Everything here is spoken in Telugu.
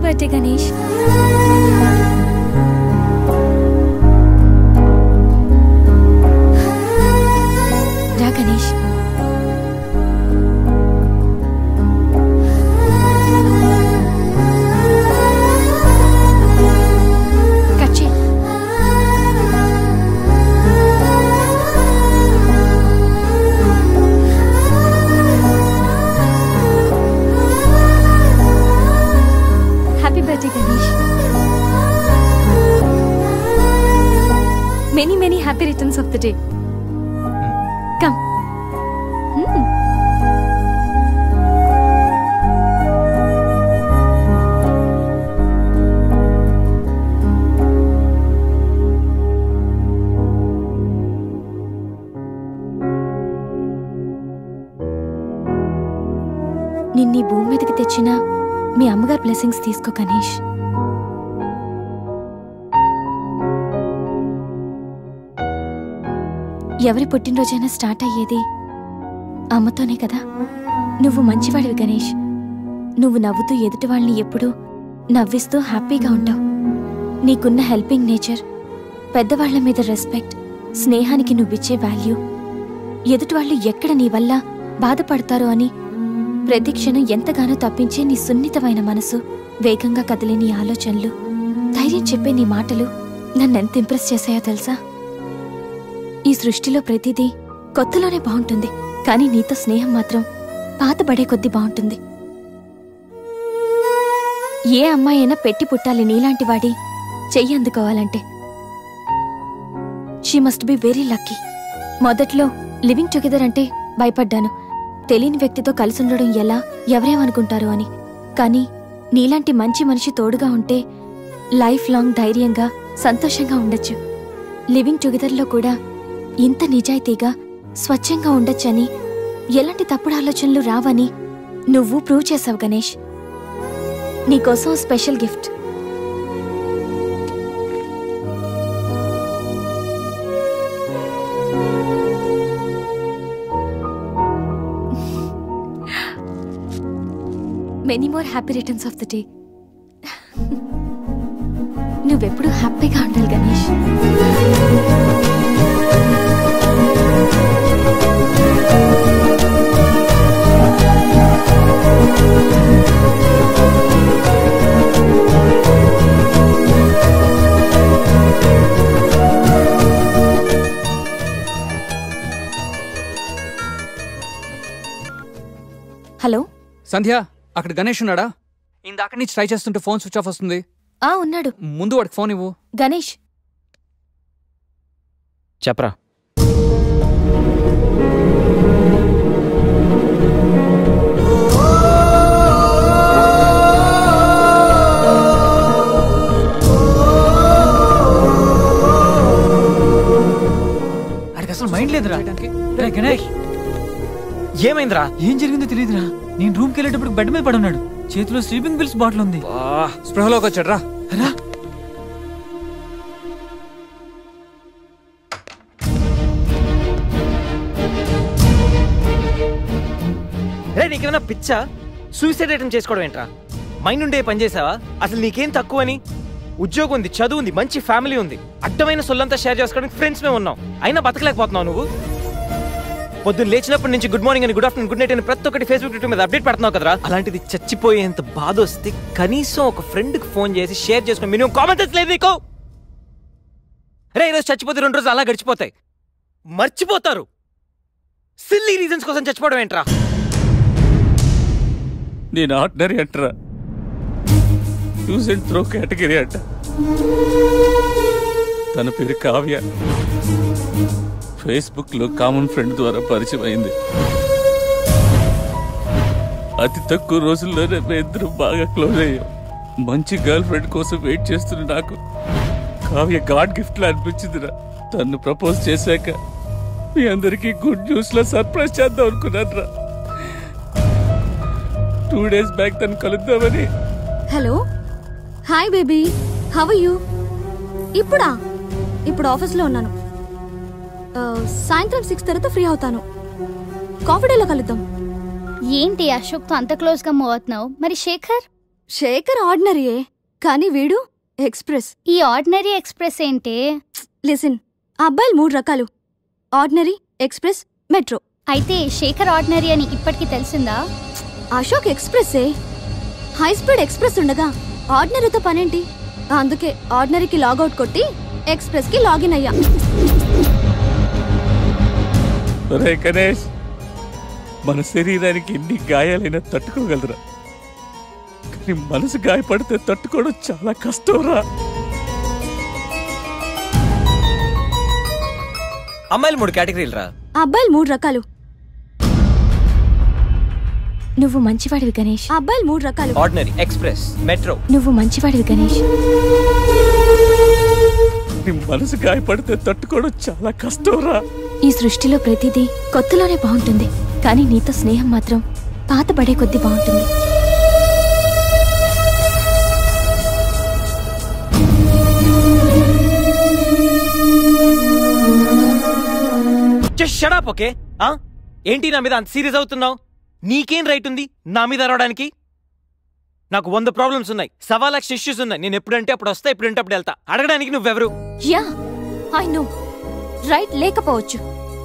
బర్త్డే గణేష్ రా గణేష్ కట్ చేయి happy birthday Ganesh many many happy returns of the day come నిన్నీ భూమి మీదకి తెచ్చిన మీ అమ్మగారు బ్లెస్సింగ్స్ తీసుకో గణేష్ ఎవరి పుట్టినరోజైనా స్టార్ట్ అయ్యేది అమ్మతోనే కదా నువ్వు మంచివాడివి గణేష్ నువ్వు నవ్వుతూ ఎదుటి వాళ్ళని ఎప్పుడూ నవ్విస్తూ హ్యాపీగా ఉంటావు నీకున్న హెల్పింగ్ నేచర్ పెద్దవాళ్ల మీద రెస్పెక్ట్ స్నేహానికి నువ్విచ్చే వాల్యూ ఎదుటి వాళ్ళు ఎక్కడ నీ వల్ల బాధపడతారో అని ప్రతి క్షణం ఎంతగానో తప్పించే నీ సున్నితమైన మనసు వేగంగా కదిలే నీ ఆలోచనలు ధైర్యం చెప్పే నీ మాటలు నన్నెంత ఇంప్రెస్ చేశాయో తెలుసా ఈ సృష్టిలో ప్రతిదీ కొత్తలోనే బాగుంటుంది కానీ నీతో స్నేహం మాత్రం పాతబడే కొద్దీ బాగుంటుంది ఏ అమ్మాయి అయినా పెట్టి పుట్టాలి నీలాంటి వాడి చెయ్యి అందుకోవాలంటే she must be very lucky మొదట్లో లివింగ్ టుగెదర్ అంటే భయపడ్డాను తెలియని వ్యక్తితో కలిసి ఉండడం ఎలా ఎవరేమనుకుంటారో అని కానీ నీలాంటి మంచి మనిషి తోడుగా ఉంటే లైఫ్ లాంగ్ ధైర్యంగా సంతోషంగా ఉండొచ్చు లివింగ్ టుగెదర్లో కూడా ఇంత నిజాయితీగా స్వచ్ఛంగా ఉండొచ్చని ఎలాంటి తప్పుడు ఆలోచనలు రావని నువ్వు ప్రూవ్ చేసావు గణేష్ నీకోసం ఓ special gift many more happy returns of the day నువ్వెప్పుడు హ్యాపీగా ఉండాలి గణేష్ హలో సంధ్య అక్కడ గణేష్ ఉన్నాడా ఇందాక నుంచి ట్రై చేస్తుంటే ఫోన్ స్విచ్ ఆఫ్ వస్తుంది ఆ ఉన్నాడు ముందు వాడికి ఫోన్ ఇవ్వు గణేష్ చెప్పరా ఆడికి అసలు మైండ్ లేదురా రే గణేష్ ఏమైందిరా ఏం జరిగిందో తెలియదురా నేను రూమ్కి వెళ్ళేటప్పుడు బెడ్ మీద పడి ఉన్నాడు చేతిలో స్లీపింగ్ పిల్స్ బాటిల్ ఉంది స్పృహలోకి వచ్చాడు రా రా రే నీకేమైనా పిచ్చా సూసైడ్ అటెంప్ట్ చేసుకోవడం ఏంట్రా మైండ్ ఉండే పని చేసావా అసలు నీకేం తక్కువ అని ఉద్యోగం ఉంది చదువు ఉంది మంచి ఫ్యామిలీ ఉంది అడ్డమైన సొల్లంతా షేర్ చేసుకోవడానికి ఫ్రెండ్స్ మేము ఉన్నాం అయినా బతకలేకపోతున్నావు నువ్వు పొద్దున్న లేచినప్పటి నుంచి గుడ్ మార్నింగ్ అని గుడ్ ఆఫ్టర్నూన్ గుడ్ నైట్ అని ప్రతి ఒక్కటి ఫేస్బుక్ ట్విట్టర్ మీద అప్డేట్ పెడుతున్నావు కదరా అలాంటిది చచ్చిపోయేంత బాధ వస్తే కనీసం ఒక ఫ్రెండ్కి ఫోన్ చేసి షేర్ చేసుకుని మినిమం కామెంట్ లేదు నీకు రే ఈరోజు చచ్చిపోతే రెండు రోజులు అలా గడిచిపోతాయి మర్చిపోతారు సిల్లీ రీజన్స్ కోసం చచ్చిపోవడం ఏంట్రా నేను ఆర్డినరీ అంటరా యూజ్ అండ్ త్రో కేటగిరీ అంట తన పేరు కావ్య ఫేస్బుక్ లో కామన్ ఫ్రెండ్ ద్వారా పరిచయం అయింది అతి తక్కువ రోజుల్లోనే మేము ఇద్దరు బాగా క్లోజ్ అయ్యాం మంచి గర్ల్ ఫ్రెండ్ కోసం వెయిట్ చేస్తున్న నాకు కావ్య గాడ్ గిఫ్ట్ లా అనిపించిందిరా తను ప్రపోజ్ చేశాక మీ అందరికీ గుడ్ న్యూస్ లో సర్ప్రైజ్ చేద్దాం అనుకున్నాను రా టూ డేస్ బ్యాక్ తను కలుద్దామని hello hi baby how you ఇప్పుడా ఇప్పుడు ఆఫీస్లో ఉన్నాను ఆ, సాయంత్రం సిక్స్ తర్వాత ఫ్రీ అవుతాను కాఫీ డేలో కలుద్దాం ఏంటి అశోక్తో అంత క్లోజ్గా మూవ్ అవుతున్నావు మరి శేఖర్ శేఖర్ ఆర్డినరీయే కానీ వీడు ఎక్స్ప్రెస్ ఈ ఆర్డినరీ ఎక్స్ప్రెస్ ఏంటి లిసన్ అబ్బాయిలు మూడు రకాలు ఆర్డినరీ ఎక్స్ప్రెస్ మెట్రో అయితే శేఖర్ ఆర్డినరీ అని ఇప్పటికి తెలిసిందా అశోక్ ఎక్స్ప్రెస్సే హై స్పీడ్ ఎక్స్ప్రెస్ ఉండగా ఆర్డినరీతో పనేంటి అందుకే ఆర్డినరీకి లాగౌట్ కొట్టి ఎక్స్ప్రెస్కి లాగిన్ అయ్యా రే గణేష్ మన శరీరానికి ఎన్ని గాయాలైనా తట్టుకోగలరా కానీ మనసు గాయపడితే తట్టుకోవడం చాలా కష్టంరా అమ్మాయిలు మూడు కేటగిరీలు రా అబ్బాయిలు మూడు రకాలు నువ్వు మంచివాడివి గణేష్ అబ్బాయిలు మూడు రకాలు ఆర్డినరీ ఎక్స్ప్రెస్ మెట్రో నువ్వు మంచివాడివి గణేష్ నీ మనసు గాయపడితే తట్టుకోవడం చాలా కష్టంరా ఈ సృష్టిలో ప్రతిదీ కొత్తలోనే బాగుంటుంది కానీ నీతో స్నేహం మాత్రం పాత పడే కొద్దీ బాగుంటుంది జస్ట్ షడప్ ఓకే ఆ ఏంటి నా మీద అంత సీరియస్ అవుతున్నావు నీకేం రైట్ ఉంది నా మీద అరవడానికి నాకు వంద ప్రాబ్లమ్స్ ఉన్నాయి సవా లక్ష ఇష్యూస్ ఉన్నాయి నేను ఎప్పుడంటే అప్పుడు వస్తా ఎప్పుడంటే అప్పుడు వెళ్తా అడగడానికి నువ్వెవరు యా ఐ నో రైట్ లేకపోవచ్చు